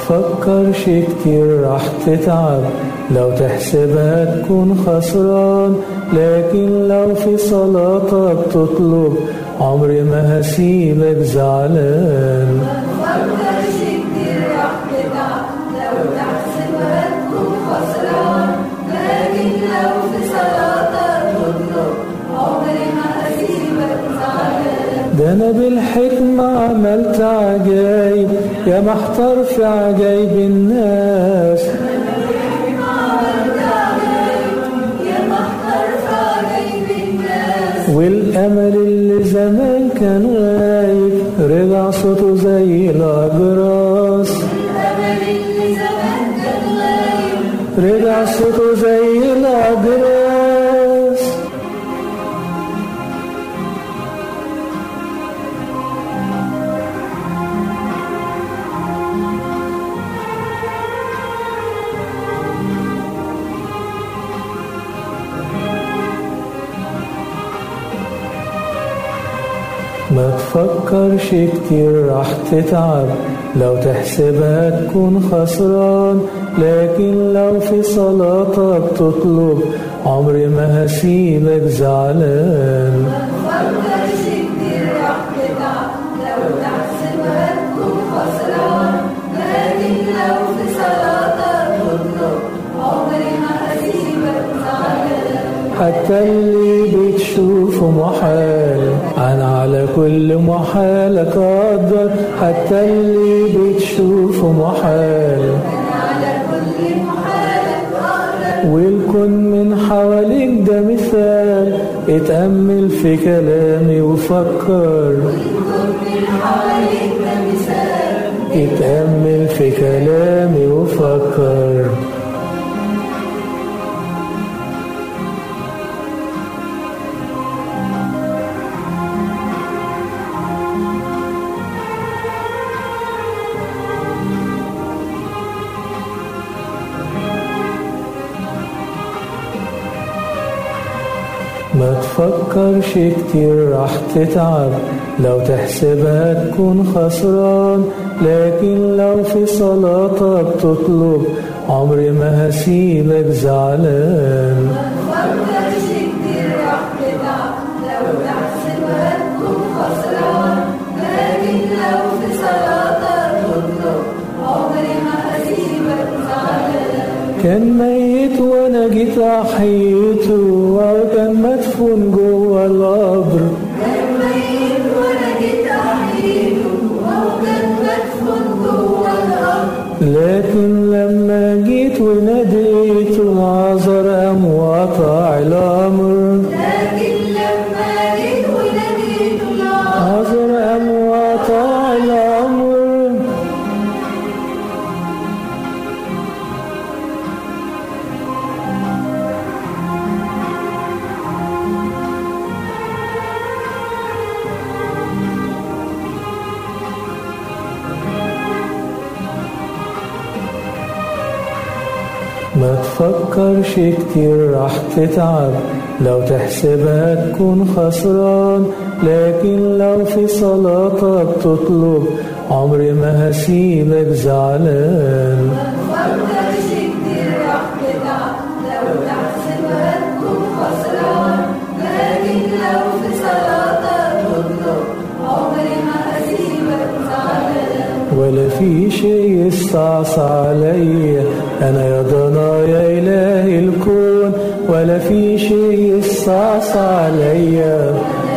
تفكرش كتير راح تتعب لو تحسبها تكون خسران لكن لو في صلاتك تطلب عمري ما هسيبك زعلان مفكرش كتير راح تتعب لو تحسبها تكون خسران لكن لو في صلاتك تطلب عمري ما هسيبك زعلان ده انا بالحكمة عملت عجايب يا محتار في عجايب الناس يا محضر في عجايب الناس والامل اللي زمان كان غايب رجع صوته زي الاجراس الأمل اللي زمان كان غايب رجع صوته زي الاجراس ما تفكرش كتير راح تتعب لو تحسبها تكون خسران لكن لو في صلاتك تطلب عمري ما هسيبك زعلان مفكرش كتير راح تتعب لو تحسبها تكون خسران لكن لو في صلاتك تطلب عمري ما هسيبك زعلان حتى اللي بتشوفه محال أنا على كل محال أقدر حتى اللي بتشوفه محال على كل محال أقدر والكون من حواليك ده مثال اتأمل في كلامي وفكر كل من حواليك ده مثال اتأمل في كلامي وفكر ما تفكرش كتير راح تتعب لو تحسبها تكون خسران لكن لو في صلاتك تطلب عمري ما هسيبك زعلان مفكرش كتير راح تتعب لو تحسبها تكون خسران لكن لو في صلاتك تطلب عمري ما هسيبك زعلان كان ميت وانا جيت احييته وكان مدفون جوه القبر كان ميت وانا جيت احييه وهو كان مدفون جوه الارض لكن لما جيت وناديته عذر قام وقطع الامر لكن لما جيت وناديته العار عذر قام وقطع الامر ما تفكرش كتير راح تتعب لو تحسبها تكون خسران لكن لو في صلاتك تطلب عمري ما هسيبك زعلان مفكرش كتير راح تتعب لو تحسبها تكون خسران لكن لو في صلاتك تطلب عمري ما هسيبك زعلان ولا في شيء يستعصى عليا انا يا ضنايا اله الكون ولا في شيء يستعصى عليا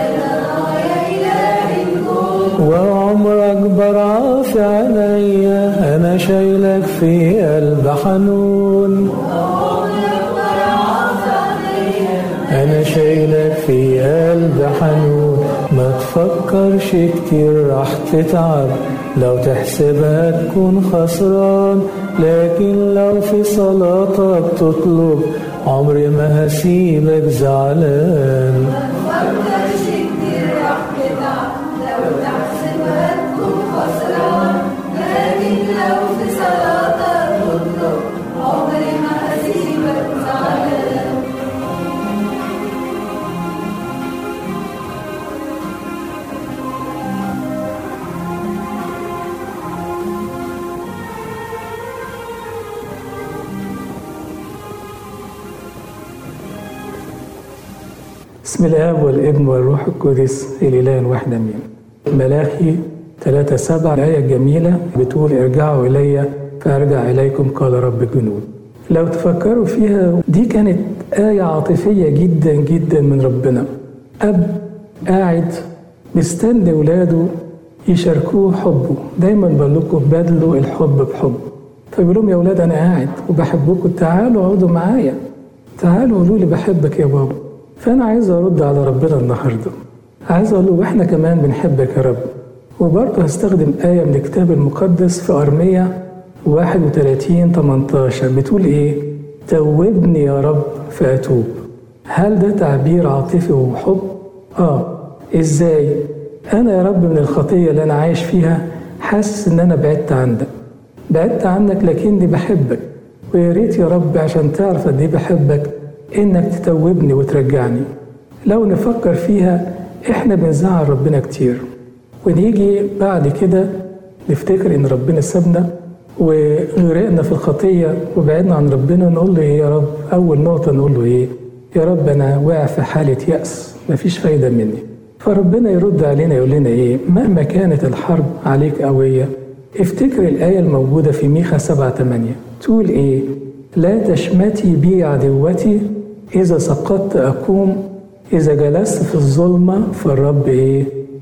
وعمرك برعى في عينيا انا شايلك في قلب حنون انا شايلك في قلب حنون ما تفكرش كتير راح تتعب لو تحسبها تكون خسران لكن لو في صلاتك تطلب عمري ما هسيبك زعلان مفكرش كتير راح تتعب لو تحسبها تكون خسران لكن لو في صلاتك تطلب عمري ما هسيبك زعلان بسم الآب والابن والروح القدس الإله الواحد أمين ملاخي 3 7 آية جميلة بتقول ارجعوا إلي فأرجع إليكم قال رب الجنود لو تفكروا فيها دي كانت آية عاطفية جدا جدا من ربنا أب قاعد مستني ولاده يشاركوه حبه دايما بقول لكم بدلوا الحب بحب فبيقول لهم يا ولاد انا قاعد وبحبكم تعالوا اقعدوا معايا تعالوا قولوا لي بحبك يا بابا فانا عايز ارد على ربنا النهارده عايز اقول له واحنا كمان بنحبك يا رب وبرضه هستخدم آية من الكتاب المقدس في أرمية 31 18 بتقول إيه؟ توبني يا رب فأتوب هل ده تعبير عاطفي وحب؟ آه إزاي؟ أنا يا رب من الخطية اللي أنا عايش فيها حاسس إن أنا بعدت عنك بعدت عنك لكني بحبك ويا ريت يا رب عشان تعرف قد إيه بحبك إنك تتوبني وترجعني لو نفكر فيها إحنا بنزعل ربنا كتير ونيجي بعد كده نفتكر إن ربنا سابنا وغرقنا في الخطية وبعدنا عن ربنا نقول له إيه يا رب أول نقطة نقول له إيه يا رب أنا واقع في حالة يأس مفيش فايدة مني فربنا يرد علينا يقول لنا إيه مهما كانت الحرب عليك قوية افتكر الآية الموجودة في ميخا 7 8 تقول إيه لا تشمتي بي عدوتي إذا سقطت أقوم إذا جلست في الظلمة فالرب إيه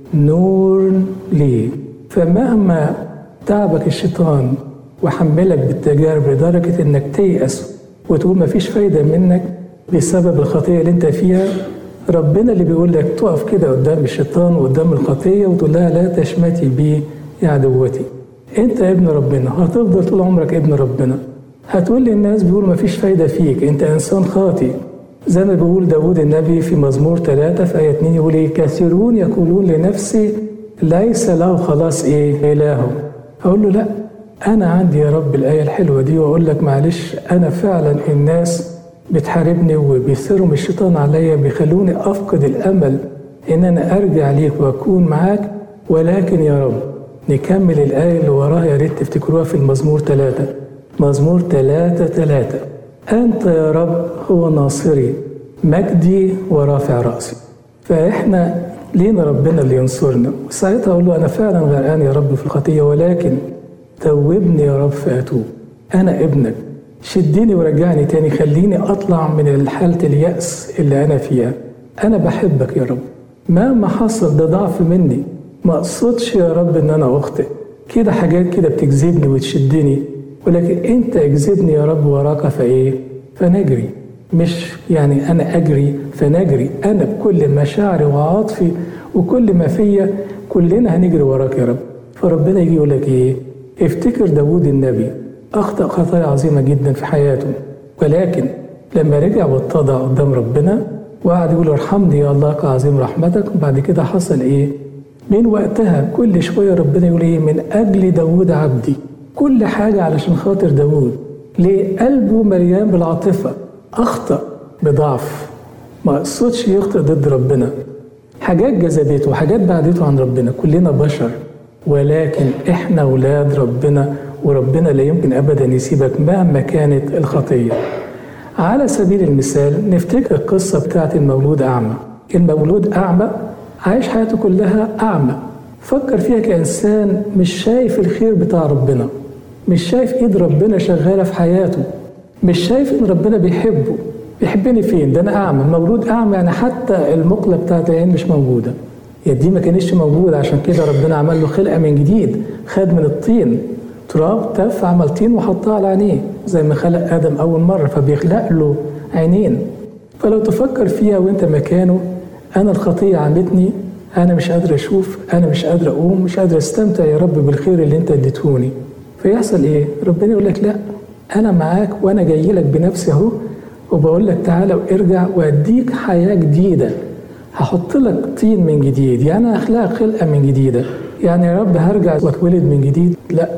نور لي فمهما تعبك الشيطان وحملك بالتجارب لدرجة إنك تيأس وتقول مفيش فايدة منك بسبب الخطية اللي أنت فيها ربنا اللي بيقول لك تقف كده قدام الشيطان وقدام الخطية وتقول لها لا تشمتي بي يا عدوتي أنت ابن ربنا هتفضل طول عمرك ابن ربنا هتقول للناس بيقولوا مفيش فايدة فيك أنت إنسان خاطئ زي ما بيقول داود النبي في مزمور ثلاثة في آية 2 يقول إيه كثيرون يقولون لنفسي ليس له خلاص إيه إله أقول له لأ أنا عندي يا رب الآية الحلوة دي وأقول لك معلش أنا فعلا الناس بتحاربني وبيثيروا الشيطان عليا بيخلوني أفقد الأمل إن أنا أرجع ليك وأكون معاك ولكن يا رب نكمل الآية اللي وراها يا ريت تفتكروها في المزمور ثلاثة مزمور ثلاثة ثلاثة أنت يا رب هو ناصري مجدي ورافع رأسي فإحنا لينا ربنا اللي ينصرنا وساعتها أقول له أنا فعلا غرقان يا رب في الخطية ولكن توبني يا رب فأتوب أنا ابنك شدني ورجعني تاني خليني أطلع من حالة اليأس اللي أنا فيها أنا بحبك يا رب مهما حصل ده ضعف مني ما أقصدش يا رب إن أنا أخطئ كده حاجات كده بتجذبني وتشدني ولكن أنت اجذبني يا رب وراك فإيه فنجري مش يعني أنا أجري فنجري أنا بكل مشاعري وعاطفي وكل ما فيا كلنا هنجري وراك يا رب فربنا يجي يقول لك إيه افتكر داوود النبي أخطأ خطايا عظيمة جدا في حياته ولكن لما رجع واتضع قدام ربنا وقعد يقول ارحمني يا الله كعظيم رحمتك وبعد كده حصل ايه؟ من وقتها كل شويه ربنا يقول ايه؟ من اجل داوود عبدي كل حاجه علشان خاطر داوود ليه؟ قلبه مليان بالعاطفه اخطا بضعف ما قصدش يخطئ ضد ربنا حاجات جذبته وحاجات بعدته عن ربنا كلنا بشر ولكن احنا ولاد ربنا وربنا لا يمكن ابدا يسيبك مهما كانت الخطيه على سبيل المثال نفتكر القصة بتاعت المولود أعمى المولود أعمى عايش حياته كلها أعمى فكر فيها كإنسان مش شايف الخير بتاع ربنا مش شايف إيد ربنا شغالة في حياته مش شايف إن ربنا بيحبه بيحبني فين ده أنا أعمى مولود أعمى يعني حتى المقلة بتاعت العين مش موجودة يا دي ما كانتش موجودة عشان كده ربنا عمل له خلقة من جديد خد من الطين تراب تف عمل طين وحطها على عينيه زي ما خلق ادم اول مره فبيخلق له عينين فلو تفكر فيها وانت مكانه انا الخطيه عمتني انا مش قادر اشوف انا مش قادر اقوم مش قادر استمتع يا رب بالخير اللي انت اديتهوني فيحصل ايه ربنا يقول لك لا انا معاك وانا جاي لك بنفسي اهو وبقول لك تعالى وارجع واديك حياه جديده هحط لك طين من جديد يعني هخلقك خلقه من جديده يعني يا رب هرجع واتولد من جديد لا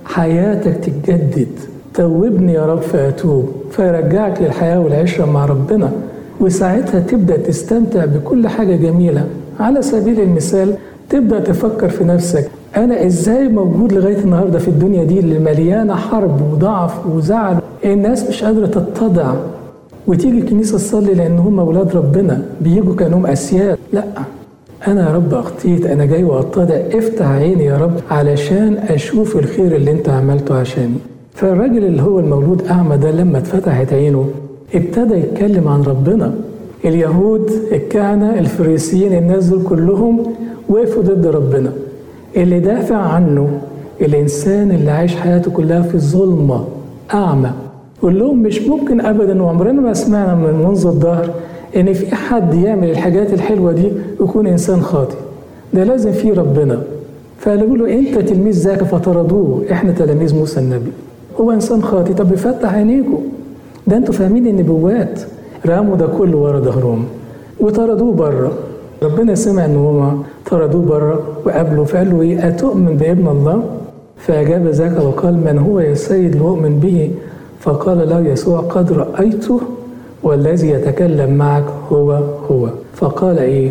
حياتك تتجدد توبني يا رب فأتوب فيرجعك للحياة والعشرة مع ربنا وساعتها تبدأ تستمتع بكل حاجة جميلة على سبيل المثال تبدأ تفكر في نفسك أنا إزاي موجود لغاية النهاردة في الدنيا دي اللي مليانة حرب وضعف وزعل الناس مش قادرة تتضع وتيجي الكنيسة تصلي لأن هم أولاد ربنا بيجوا كأنهم أسياد لا أنا يا رب أخطيت أنا جاي وأتضع افتح عيني يا رب علشان أشوف الخير اللي أنت عملته عشاني فالراجل اللي هو المولود أعمى ده لما اتفتحت عينه ابتدى يتكلم عن ربنا اليهود الكهنة الفريسيين الناس دول كلهم وقفوا ضد ربنا اللي دافع عنه الإنسان اللي عايش حياته كلها في ظلمة أعمى قول لهم مش ممكن أبدا وعمرنا ما سمعنا من منذ الظهر إن في حد يعمل الحاجات الحلوة دي يكون إنسان خاطئ ده لازم فيه ربنا فقالوا له أنت تلميذ ذاك فطردوه إحنا تلاميذ موسى النبي هو إنسان خاطئ طب يفتح عينيكم ده أنتوا فاهمين النبوات رموا ده كله ورا ظهرهم وطردوه بره ربنا سمع ان هما طردوه بره وقابله فقال له ايه اتؤمن بابن الله فاجاب ذاك وقال من هو يا سيد لأؤمن به فقال له يسوع قد رايته والذي يتكلم معك هو هو فقال ايه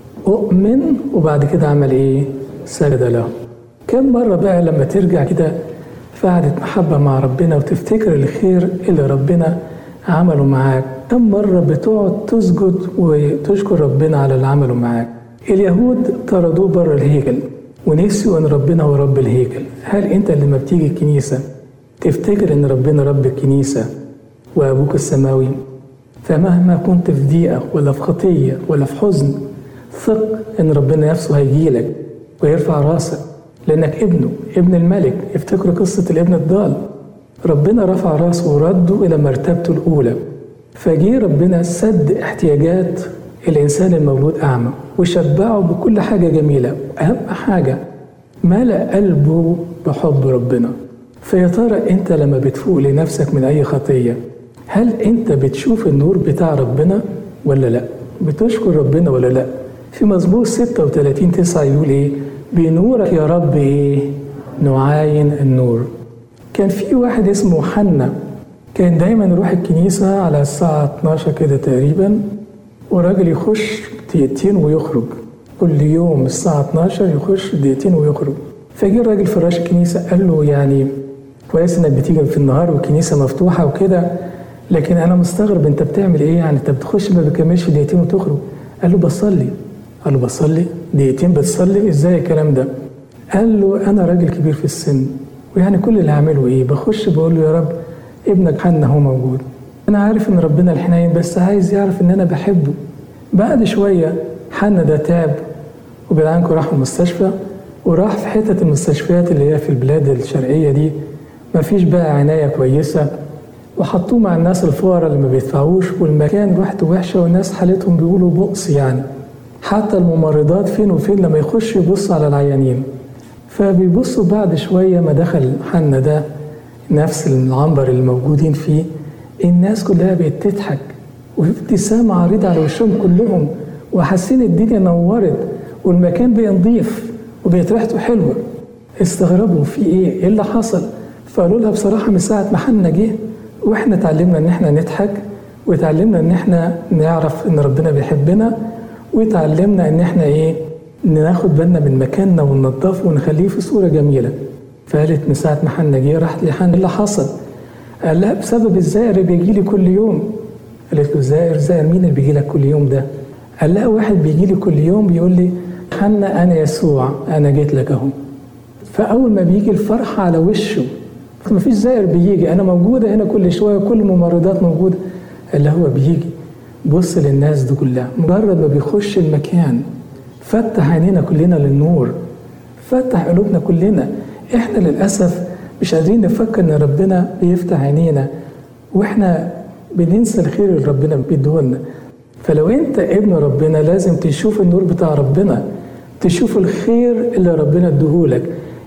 اؤمن وبعد كده عمل ايه سجد له كم مره بقى لما ترجع كده في قعده محبه مع ربنا وتفتكر الخير اللي ربنا عمله معاك كم مرة بتقعد تسجد وتشكر ربنا على اللي عمله معاك اليهود طردوه بره الهيكل ونسيوا ان ربنا هو رب الهيكل هل انت لما بتيجي الكنيسة تفتكر ان ربنا رب الكنيسة وابوك السماوي فمهما كنت في ضيقة ولا في خطية ولا في حزن ثق ان ربنا نفسه هيجيلك ويرفع راسك لانك ابنه ابن الملك افتكروا قصة الابن الضال ربنا رفع راسه ورده إلى مرتبته الأولى فجي ربنا سد احتياجات الإنسان المولود أعمى وشبعه بكل حاجة جميلة أهم حاجة ملأ قلبه بحب ربنا فيا ترى أنت لما بتفوق لنفسك من أي خطية هل أنت بتشوف النور بتاع ربنا ولا لأ؟ بتشكر ربنا ولا لأ؟ في مزمور 36 9 يقول إيه؟ بنورك يا رب إيه؟ نعاين النور كان في واحد اسمه حنا كان دايما يروح الكنيسة على الساعة 12 كده تقريبا وراجل يخش دقيقتين ويخرج كل يوم الساعة 12 يخش دقيقتين ويخرج فجه الراجل فراش الكنيسة قال له يعني كويس انك بتيجي في النهار والكنيسة مفتوحة وكده لكن انا مستغرب انت بتعمل ايه يعني انت بتخش ما بتكملش دقيقتين وتخرج قال له بصلي قال له بصلي دقيقتين بتصلي ازاي الكلام ده قال له انا راجل كبير في السن ويعني كل اللي هعمله ايه بخش بقول له يا رب ابنك حنا هو موجود انا عارف ان ربنا الحنين بس عايز يعرف ان انا بحبه بعد شويه حنا ده تعب وبيدعنكم راح المستشفى وراح في حتة المستشفيات اللي هي في البلاد الشرقية دي مفيش بقى عناية كويسة وحطوه مع الناس الفقراء اللي ما بيدفعوش والمكان ريحته وحشة والناس حالتهم بيقولوا بؤس يعني حتى الممرضات فين وفين لما يخشوا يبصوا على العيانين فبيبصوا بعد شوية ما دخل حنا ده نفس العنبر اللي موجودين فيه الناس كلها بقت تضحك وفي ابتسامة عريضة على وشهم كلهم وحاسين الدنيا نورت والمكان بقى نظيف وبقت ريحته حلوة استغربوا في ايه؟ ايه اللي حصل؟ فقالوا لها بصراحة من ساعة ما حنا جه واحنا اتعلمنا ان احنا نضحك واتعلمنا ان احنا نعرف ان ربنا بيحبنا واتعلمنا ان احنا ايه؟ ناخد بالنا من مكاننا وننضفه ونخليه في صورة جميلة فقالت من ساعة ما حنا جه راحت لحنا ايه اللي حصل؟ قال لها بسبب الزائر اللي بيجي لي كل يوم قالت له زائر زائر مين اللي بيجي لك كل يوم ده؟ قال لها واحد بيجي لي كل يوم بيقول لي حنا انا يسوع انا جيت لك اهو فاول ما بيجي الفرحه على وشه ما فيش زائر بيجي انا موجوده هنا كل شويه كل الممرضات موجوده اللي هو بيجي بص للناس دي كلها مجرد ما بيخش المكان فتح عينينا كلنا للنور فتح قلوبنا كلنا احنا للاسف مش قادرين نفكر ان ربنا بيفتح عينينا واحنا بننسى الخير اللي ربنا بيديهولنا فلو انت ابن ربنا لازم تشوف النور بتاع ربنا تشوف الخير اللي ربنا اديهولك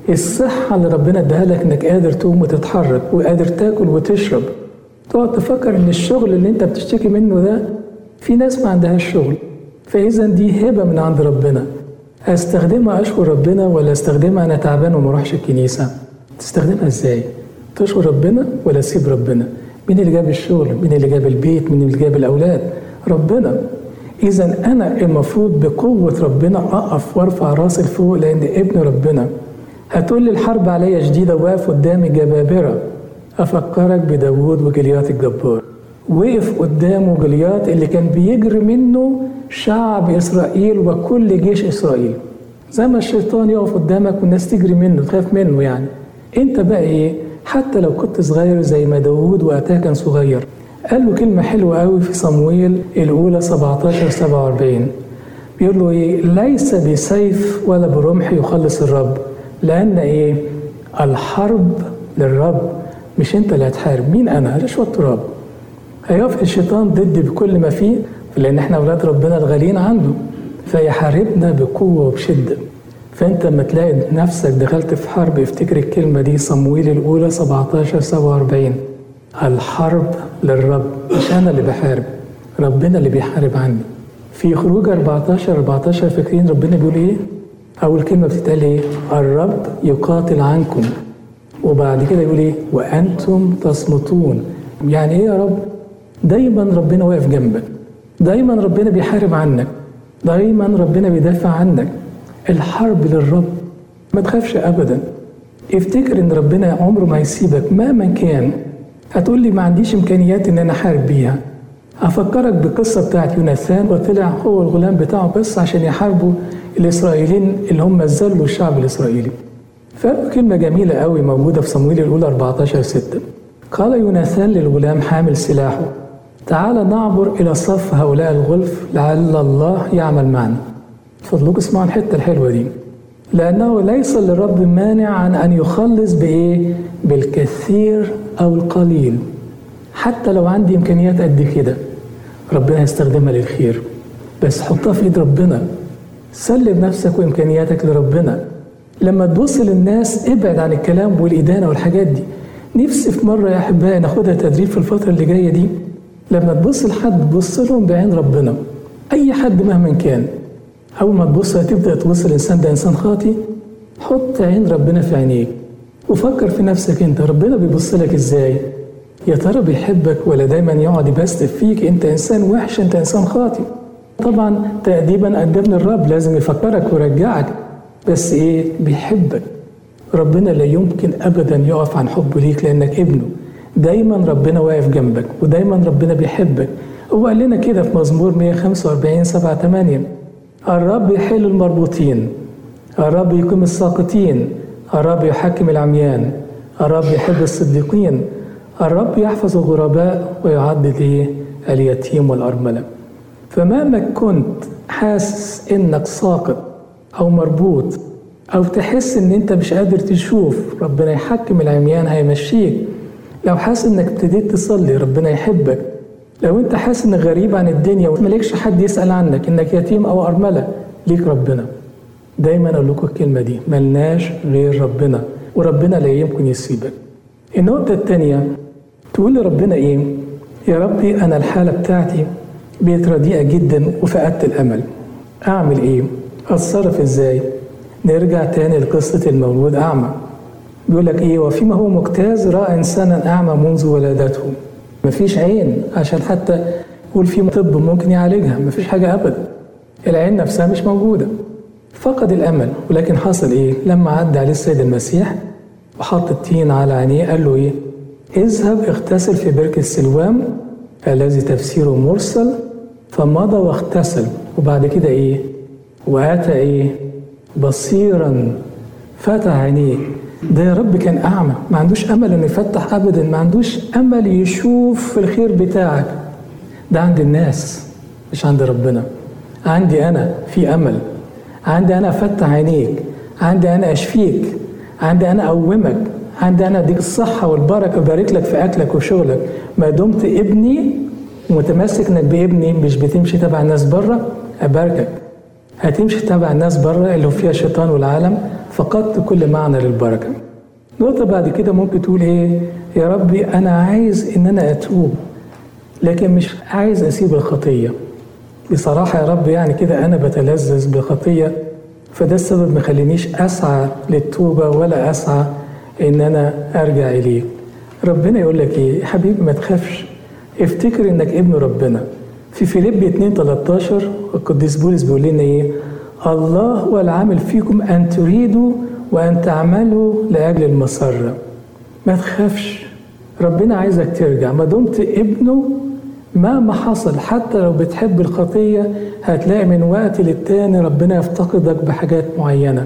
الصحة اللي ربنا اداها لك انك قادر تقوم وتتحرك وقادر تاكل وتشرب تقعد تفكر ان الشغل اللي انت بتشتكي منه ده في ناس ما عندهاش شغل فاذا دي هبة من عند ربنا استخدمها اشكر ربنا ولا استخدمها انا تعبان وما اروحش الكنيسة تستخدمها ازاي تشكر ربنا ولا تسيب ربنا مين اللي جاب الشغل مين اللي جاب البيت مين اللي جاب الاولاد ربنا اذا انا المفروض بقوه ربنا اقف وارفع راسي لفوق لان ابن ربنا هتقول لي الحرب عليا شديده واقف قدامي جبابره افكرك بداوود وجليات الجبار وقف قدامه جليات اللي كان بيجري منه شعب إسرائيل وكل جيش إسرائيل زي ما الشيطان يقف قدامك والناس تجري منه تخاف منه يعني انت بقى ايه حتى لو كنت صغير زي ما داوود وقتها كان صغير قال له كلمة حلوة قوي في صمويل الأولى 17 47 بيقول له ايه ليس بسيف ولا برمح يخلص الرب لأن ايه الحرب للرب مش انت اللي هتحارب مين انا ده شوية تراب هيقف الشيطان ضدي بكل ما فيه لأن احنا أولاد ربنا الغاليين عنده فيحاربنا بقوة وبشدة فأنت لما تلاقي نفسك دخلت في حرب افتكر الكلمة دي صمويل الأولى 17 47 الحرب للرب مش أنا اللي بحارب ربنا اللي بيحارب عني في خروج 14 14 فاكرين ربنا بيقول إيه؟ أول كلمة بتتقال إيه؟ الرب يقاتل عنكم وبعد كده يقول إيه؟ وأنتم تصمتون يعني إيه يا رب؟ دايما ربنا واقف جنبك دايما ربنا بيحارب عنك دايما ربنا بيدافع عنك الحرب للرب ما تخافش ابدا افتكر ان ربنا عمره ما هيسيبك مهما كان هتقول لي ما عنديش امكانيات ان انا احارب بيها افكرك بالقصه بتاعت يوناثان وطلع هو الغلام بتاعه بس عشان يحاربوا الاسرائيليين اللي هم ذلوا الشعب الاسرائيلي فقال كلمه جميله قوي موجوده في صمويل الاولى 14 6 قال يوناثان للغلام حامل سلاحه تعال نعبر إلى صف هؤلاء الغلف لعل الله يعمل معنا فضلوك اسمعوا الحتة الحلوة دي لأنه ليس للرب مانع عن أن يخلص بإيه؟ بالكثير أو القليل حتى لو عندي إمكانيات قد كده ربنا هيستخدمها للخير بس حطها في إيد ربنا سلم نفسك وإمكانياتك لربنا لما تبص للناس ابعد عن الكلام والإدانة والحاجات دي نفسي في مرة يا أحبائي ناخدها تدريب في الفترة اللي جاية دي لما تبص لحد بص لهم بعين ربنا اي حد مهما كان اول ما تبص هتبدا تبص الانسان ده انسان خاطي حط عين ربنا في عينيك وفكر في نفسك انت ربنا بيبص لك ازاي يا ترى بيحبك ولا دايما يقعد يبستف فيك انت انسان وحش انت انسان خاطي طبعا تأديبا أدبني الرب لازم يفكرك ويرجعك بس ايه بيحبك ربنا لا يمكن ابدا يقف عن حبه ليك لانك ابنه دايما ربنا واقف جنبك ودايما ربنا بيحبك هو قال لنا كده في مزمور 145 7 8 الرب يحل المربوطين الرب يقيم الساقطين الرب يحكم العميان الرب يحب الصديقين الرب يحفظ الغرباء ويعدد ايه اليتيم والأرملة فمهما كنت حاسس انك ساقط او مربوط او تحس ان انت مش قادر تشوف ربنا يحكم العميان هيمشيك لو حاسس انك ابتديت تصلي ربنا يحبك لو انت حاسس انك غريب عن الدنيا وملكش حد يسأل عنك انك يتيم او ارملة ليك ربنا دايما اقول لكم الكلمة دي ملناش غير ربنا وربنا لا يمكن يسيبك النقطة التانية تقول لربنا ايه يا ربي انا الحالة بتاعتي بقت رديئة جدا وفقدت الامل اعمل ايه اتصرف ازاي نرجع تاني لقصة المولود اعمى بيقول لك ايه وفيما هو مجتاز راى انسانا اعمى منذ ولادته مفيش عين عشان حتى يقول في طب ممكن يعالجها مفيش حاجه ابدا العين نفسها مش موجوده فقد الامل ولكن حصل ايه لما عدى عليه السيد المسيح وحط التين على عينيه قال له ايه اذهب اغتسل في بركة السلوام الذي تفسيره مرسل فمضى واغتسل وبعد كده ايه واتى ايه بصيرا فتح عينيه ده يا رب كان أعمى ما عندوش أمل إنه يفتح أبدا ما عندوش أمل يشوف الخير بتاعك ده عند الناس مش عند ربنا عندي أنا في أمل عندي أنا أفتح عينيك عندي أنا أشفيك عندي أنا أقومك عندي أنا أديك الصحة والبركة وبارك لك في أكلك وشغلك ما دمت ابني متمسك إنك بابني مش بتمشي تبع الناس بره أباركك هتمشي تبع الناس بره اللي هو فيها الشيطان والعالم فقدت كل معنى للبركة نقطة بعد كده ممكن تقول ايه يا ربي انا عايز ان انا اتوب لكن مش عايز اسيب الخطية بصراحة يا رب يعني كده انا بتلذذ بالخطية فده السبب ما خلينيش اسعى للتوبة ولا اسعى ان انا ارجع اليك ربنا يقول لك ايه حبيبي ما تخافش افتكر انك ابن ربنا في فيليب 2 13 القديس بولس بيقول لنا ايه الله هو العامل فيكم ان تريدوا وان تعملوا لاجل المسره ما تخافش ربنا عايزك ترجع ما دمت ابنه مهما حصل حتى لو بتحب الخطية هتلاقي من وقت للتاني ربنا يفتقدك بحاجات معينة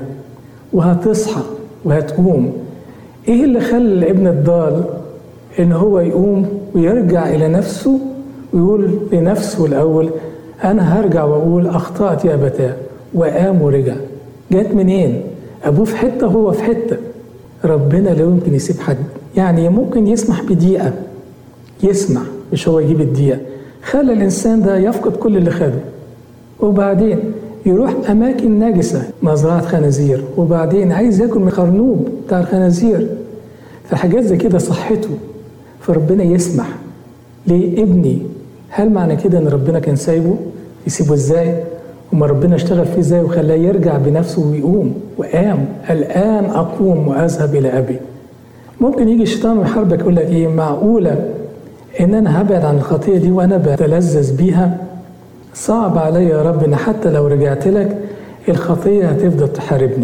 وهتصحى وهتقوم ايه اللي خلى الابن الضال ان هو يقوم ويرجع الى نفسه ويقول لنفسه الاول انا هرجع واقول اخطات يا ابتاه وقام ورجع جت منين ابوه في حته وهو في حته ربنا لا يمكن يسيب حد يعني ممكن يسمح بدقيقه يسمع مش هو يجيب الدقيقه خلى الانسان ده يفقد كل اللي خده وبعدين يروح اماكن نجسه مزرعه خنازير وبعدين عايز ياكل من خرنوب بتاع الخنازير فحاجات زي كده صحته فربنا يسمح ليه ابني هل معنى كده ان ربنا كان سايبه يسيبه ازاي وما ربنا اشتغل فيه ازاي وخلاه يرجع بنفسه ويقوم وقام الان اقوم واذهب الى ابي ممكن يجي الشيطان ويحاربك يقول لك ايه معقوله ان انا هبعد عن الخطيه دي وانا بتلذذ بيها صعب عليا يا رب ان حتى لو رجعت لك الخطيه هتفضل تحاربني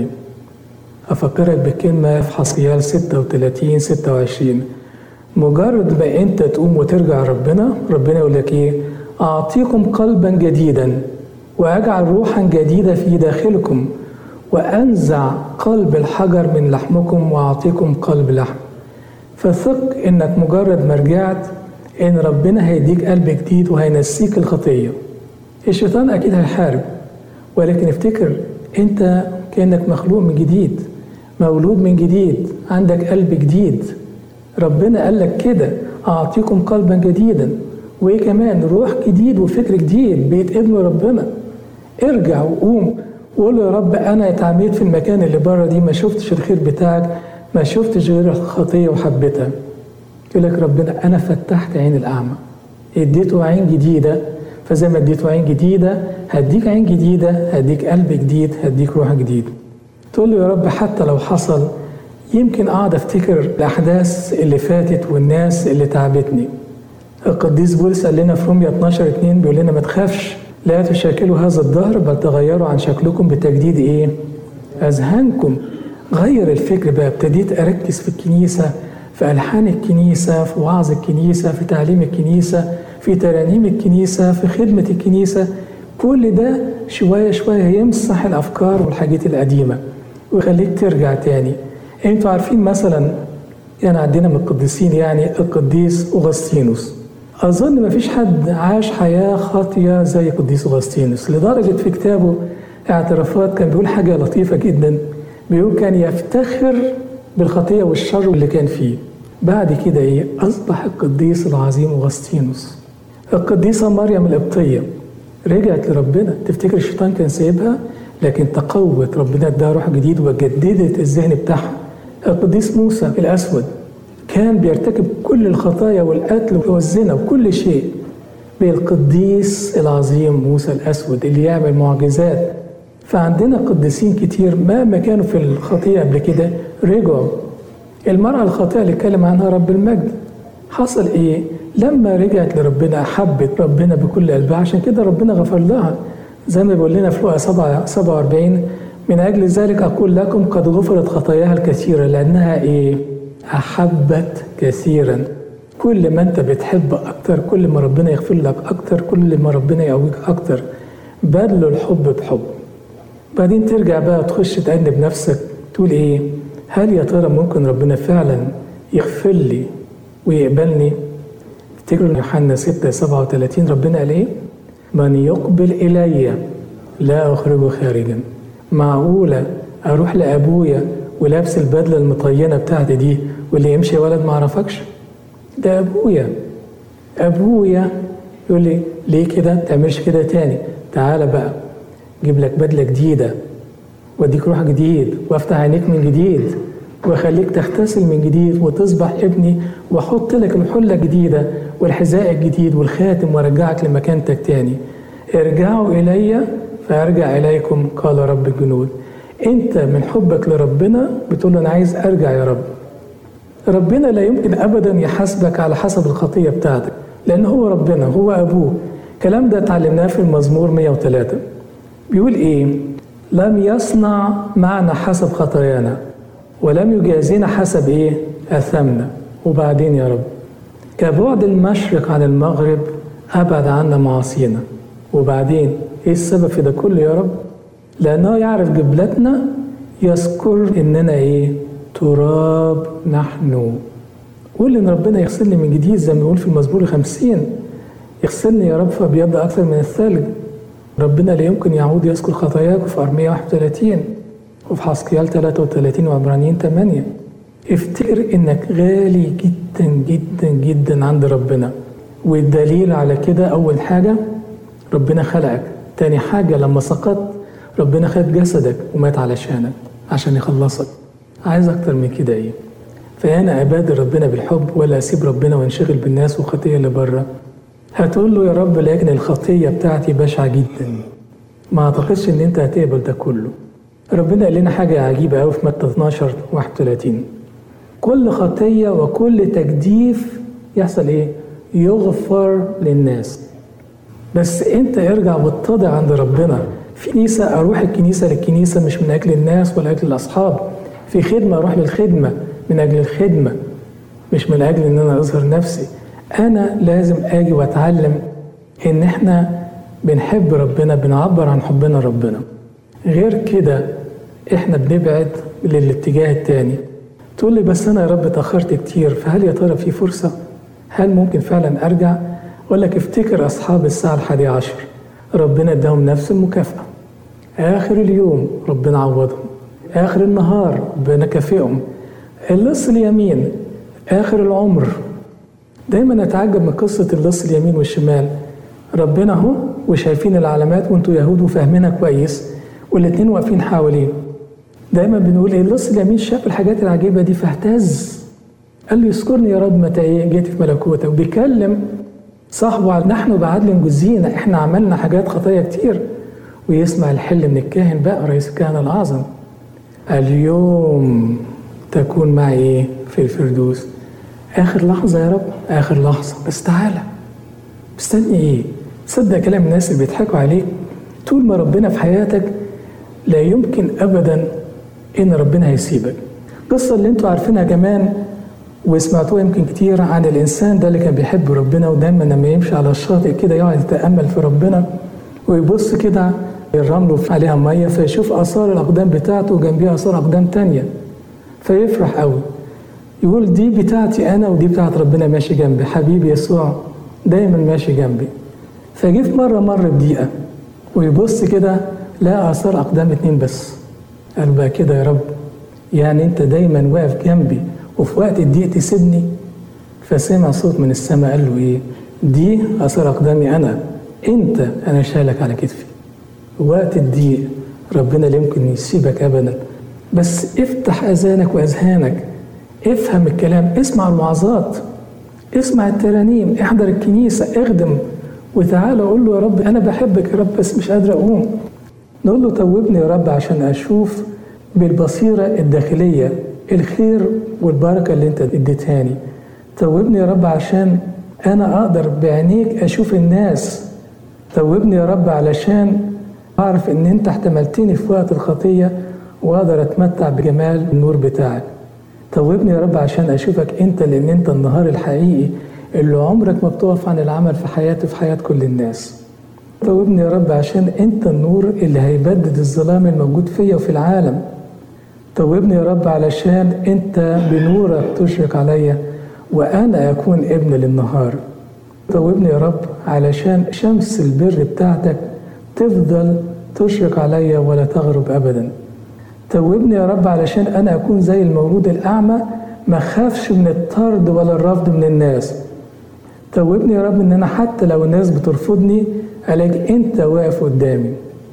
افكرك بكلمه في حسقيال 36 26 مجرد ما انت تقوم وترجع ربنا ربنا يقول لك ايه اعطيكم قلبا جديدا واجعل روحا جديده في داخلكم وانزع قلب الحجر من لحمكم واعطيكم قلب لحم فثق انك مجرد ما رجعت ان ربنا هيديك قلب جديد وهينسيك الخطيه الشيطان اكيد هيحارب ولكن افتكر انت كانك مخلوق من جديد مولود من جديد عندك قلب جديد ربنا قال لك كده اعطيكم قلبا جديدا وايه كمان روح جديد وفكر جديد بيت ابن ربنا ارجع وقوم وقول يا رب انا اتعميت في المكان اللي بره دي ما شفتش الخير بتاعك ما شفتش غير الخطيه وحبيتها يقول لك ربنا انا فتحت عين الاعمى اديته عين جديده فزي ما اديته عين جديده هديك عين جديده هديك قلب جديد هديك روح جديد تقول له يا رب حتى لو حصل يمكن اقعد افتكر الاحداث اللي فاتت والناس اللي تعبتني القديس بولس قال لنا في روميا 12 2 بيقول لنا ما تخافش لا تشاكلوا هذا الدهر بل تغيروا عن شكلكم بتجديد ايه؟ اذهانكم غير الفكر بقى ابتديت اركز في الكنيسه في الحان الكنيسه في وعظ الكنيسه في تعليم الكنيسه في ترانيم الكنيسه في خدمه الكنيسه كل ده شويه شويه يمسح الافكار والحاجات القديمه ويخليك ترجع تاني انتوا عارفين مثلا يعني عندنا من القديسين يعني القديس اغسطينوس اظن ما فيش حد عاش حياه خاطيه زي القديس اغسطينوس لدرجه في كتابه اعترافات كان بيقول حاجه لطيفه جدا بيقول كان يفتخر بالخطيه والشر اللي كان فيه بعد كده ايه اصبح القديس العظيم اغسطينوس القديسه مريم القبطيه رجعت لربنا تفتكر الشيطان كان سايبها لكن تقوت ربنا اداها روح جديد وجددت الذهن بتاعها القديس موسى الاسود كان بيرتكب كل الخطايا والقتل والزنا وكل شيء بالقديس العظيم موسى الاسود اللي يعمل معجزات فعندنا قديسين كتير مهما كانوا في الخطيه قبل كده رجعوا المرأة الخاطئة اللي اتكلم عنها رب المجد حصل ايه؟ لما رجعت لربنا حبت ربنا بكل قلبها عشان كده ربنا غفر لها زي ما بيقول لنا في لقا 47 من اجل ذلك اقول لكم قد غفرت خطاياها الكثيره لانها ايه؟ احبت كثيرا كل ما انت بتحب اكتر كل ما ربنا يغفر لك اكتر كل ما ربنا يقويك اكتر بدلوا الحب بحب بعدين ترجع بقى تخش تأنب نفسك تقول ايه هل يا ترى ممكن ربنا فعلا يغفر لي ويقبلني افتكروا يوحنا 6 37 ربنا قال ايه من يقبل الي لا اخرجه خارجا معقوله اروح لابويا ولابس البدله المطينه بتاعتي دي واللي يمشي يا ولد ما اعرفكش ده ابويا ابويا يقول لي ليه كده ما تعملش كده تاني تعالى بقى جيب لك بدله جديده واديك روح جديد وافتح عينيك من جديد واخليك تغتسل من جديد وتصبح ابني واحط لك الحله الجديده والحذاء الجديد والخاتم وارجعك لمكانتك تاني ارجعوا الي فارجع اليكم قال رب الجنود انت من حبك لربنا بتقول له انا عايز ارجع يا رب ربنا لا يمكن ابدا يحاسبك على حسب الخطيه بتاعتك لان هو ربنا هو ابوه الكلام ده اتعلمناه في المزمور 103 بيقول ايه لم يصنع معنا حسب خطايانا ولم يجازينا حسب ايه اثامنا وبعدين يا رب كبعد المشرق عن المغرب ابعد عنا معاصينا وبعدين ايه السبب في ده كله يا رب لانه يعرف جبلتنا يذكر اننا ايه تراب نحن قول ان ربنا يغسلني من جديد زي ما بيقول في المزمور خمسين يغسلني يا رب فبيض اكثر من الثلج ربنا لا يمكن يعود يذكر خطاياك في ارميه 31 وفي حسقيال 33 وعبرانيين 8 افتكر انك غالي جدا جدا جدا عند ربنا والدليل على كده اول حاجه ربنا خلقك تاني حاجه لما سقطت ربنا خد جسدك ومات علشانك عشان يخلصك عايز اكتر من كده ايه فانا ابادر ربنا بالحب ولا اسيب ربنا وانشغل بالناس والخطيه اللي بره هتقول له يا رب لكن الخطيه بتاعتي بشعه جدا ما اعتقدش ان انت هتقبل ده كله ربنا قال لنا حاجه عجيبه قوي في متى 12 31 كل خطيه وكل تجديف يحصل ايه يغفر للناس بس انت ارجع واتضع عند ربنا في كنيسه اروح الكنيسه للكنيسه مش من اجل الناس ولا اجل الاصحاب في خدمه اروح للخدمه من اجل الخدمه مش من اجل ان انا اظهر نفسي انا لازم اجي واتعلم ان احنا بنحب ربنا بنعبر عن حبنا لربنا غير كده احنا بنبعد للاتجاه التاني تقول لي بس انا يا رب اتاخرت كتير فهل يا ترى في فرصه هل ممكن فعلا ارجع اقول لك افتكر اصحاب الساعه الحادية عشر ربنا اداهم نفس المكافاه اخر اليوم ربنا عوضهم اخر النهار ربنا كافئهم اللص اليمين اخر العمر دايما اتعجب من قصه اللص اليمين والشمال ربنا اهو وشايفين العلامات وانتوا يهود وفاهمينها كويس والاتنين واقفين حواليه دايما بنقول ايه اللص اليمين شاف الحاجات العجيبه دي فاهتز قال له يذكرني يا رب متى ايه جيت في ملكوتك وبيكلم صاحبه على نحن بعدل جزينا احنا عملنا حاجات خطايا كتير ويسمع الحل من الكاهن بقى رئيس الكهنه الاعظم اليوم تكون معي ايه في الفردوس اخر لحظه يا رب اخر لحظه بس تعالى مستني ايه تصدق كلام الناس اللي بيضحكوا عليك طول ما ربنا في حياتك لا يمكن ابدا ان ربنا هيسيبك القصه اللي انتوا عارفينها كمان وسمعتوها يمكن كتير عن الانسان ده اللي كان بيحب ربنا ودايما لما يمشي على الشاطئ كده يقعد يتامل في ربنا ويبص كده الرمل عليها ميه فيشوف اثار الاقدام بتاعته وجنبيها اثار اقدام تانية فيفرح قوي يقول دي بتاعتي انا ودي بتاعت ربنا ماشي جنبي حبيبي يسوع دايما ماشي جنبي فجه في مره مر بدقيقه ويبص كده لقى اثار اقدام اتنين بس قال بقى كده يا رب يعني انت دايما واقف جنبي وفي وقت الضيق تسيبني فسمع صوت من السماء قال له ايه دي اثار اقدامي انا انت انا شايلك على كتفي وقت الضيق ربنا لا يمكن يسيبك ابدا بس افتح اذانك واذهانك افهم الكلام اسمع الوعظات اسمع الترانيم احضر الكنيسه اخدم وتعالى قول له يا رب انا بحبك يا رب بس مش قادر اقوم نقول له توبني يا رب عشان اشوف بالبصيره الداخليه الخير والبركه اللي انت اديتهاني توبني يا رب عشان انا اقدر بعينيك اشوف الناس توبني يا رب علشان اعرف ان انت احتملتني في وقت الخطيه واقدر اتمتع بجمال النور بتاعك توبني يا رب عشان اشوفك انت لان انت النهار الحقيقي اللي عمرك ما بتقف عن العمل في حياتي في حياه كل الناس توبني يا رب عشان انت النور اللي هيبدد الظلام الموجود فيا وفي العالم توبني يا رب علشان انت بنورك تشرق عليا وانا اكون ابن للنهار توبني يا رب علشان شمس البر بتاعتك تفضل تشرق عليا ولا تغرب ابدا توبني يا رب علشان انا اكون زي المولود الاعمى ما خافش من الطرد ولا الرفض من الناس توبني يا رب ان انا حتى لو الناس بترفضني الاقي انت واقف قدامي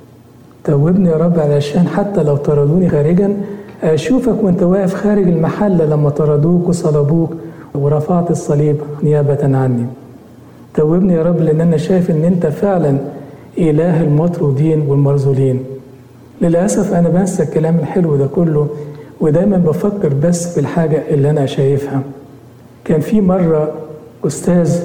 توبني يا رب علشان حتى لو طردوني خارجا اشوفك وانت واقف خارج المحل لما طردوك وصلبوك ورفعت الصليب نيابة عني توبني يا رب لان انا شايف ان انت فعلا اله المطرودين والمرذولين للاسف انا بنسى الكلام الحلو ده كله ودايما بفكر بس في الحاجة اللي انا شايفها كان في مرة استاذ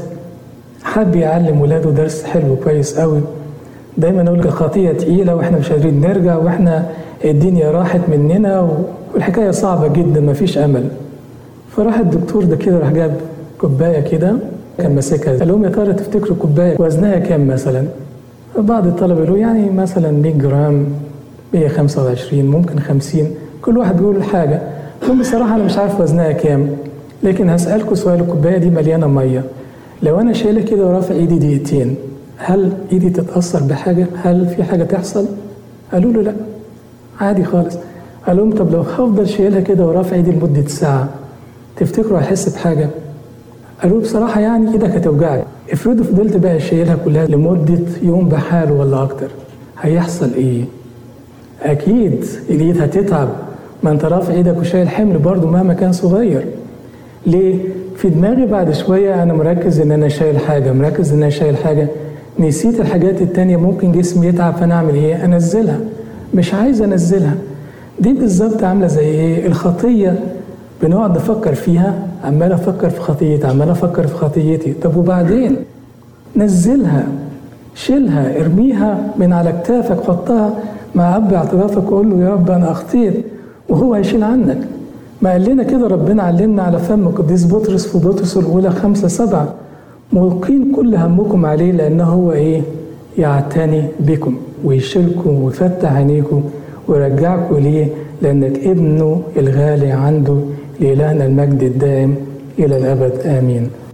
حب يعلم ولاده درس حلو كويس قوي دايما اقول الخطيه تقيله واحنا مش قادرين نرجع واحنا الدنيا راحت مننا والحكايه صعبه جدا مفيش امل فراح الدكتور ده كده راح جاب كوبايه كده كان ماسكها قال لهم يا ترى تفتكروا كوبايه وزنها كام مثلا؟ بعض الطلبه يقولوا يعني مثلا 100 جرام 125 ممكن 50 كل واحد بيقول حاجه لهم بصراحه انا مش عارف وزنها كام لكن هسالكم سؤال الكوبايه دي مليانه ميه لو انا شايلها كده ورافع ايدي دقيقتين هل ايدي تتاثر بحاجه؟ هل في حاجه تحصل؟ قالوا له لا عادي خالص قال لهم طب لو هفضل شايلها كده ورافع ايدي لمده ساعه تفتكروا هحس بحاجه؟ قالوا بصراحة يعني ايدك هتوجعك افرضوا فضلت بقى شايلها كلها لمدة يوم بحاله ولا أكتر هيحصل إيه؟ أكيد الإيد هتتعب ما أنت رافع إيدك وشايل حمل برضه مهما كان صغير ليه؟ في دماغي بعد شوية أنا مركز إن أنا شايل حاجة مركز إن أنا شايل حاجة نسيت الحاجات التانية ممكن جسمي يتعب فأنا أعمل إيه؟ أنزلها مش عايز أنزلها دي بالظبط عاملة زي إيه؟ الخطية بنقعد نفكر فيها عمال افكر في خطيتي عمال افكر في خطيتي طب وبعدين نزلها شيلها ارميها من على كتافك حطها مع اب اعترافك وقول له يا رب انا اخطيت وهو هيشيل عنك ما قال لنا كده ربنا علمنا على فم قديس بطرس في بطرس الاولى خمسة سبعة ملقين كل همكم عليه لانه هو ايه يعتني بكم ويشيلكم ويفتح عينيكم ويرجعكم ليه لانك ابنه الغالي عنده لإلهنا المجد الدائم إلى الأبد آمين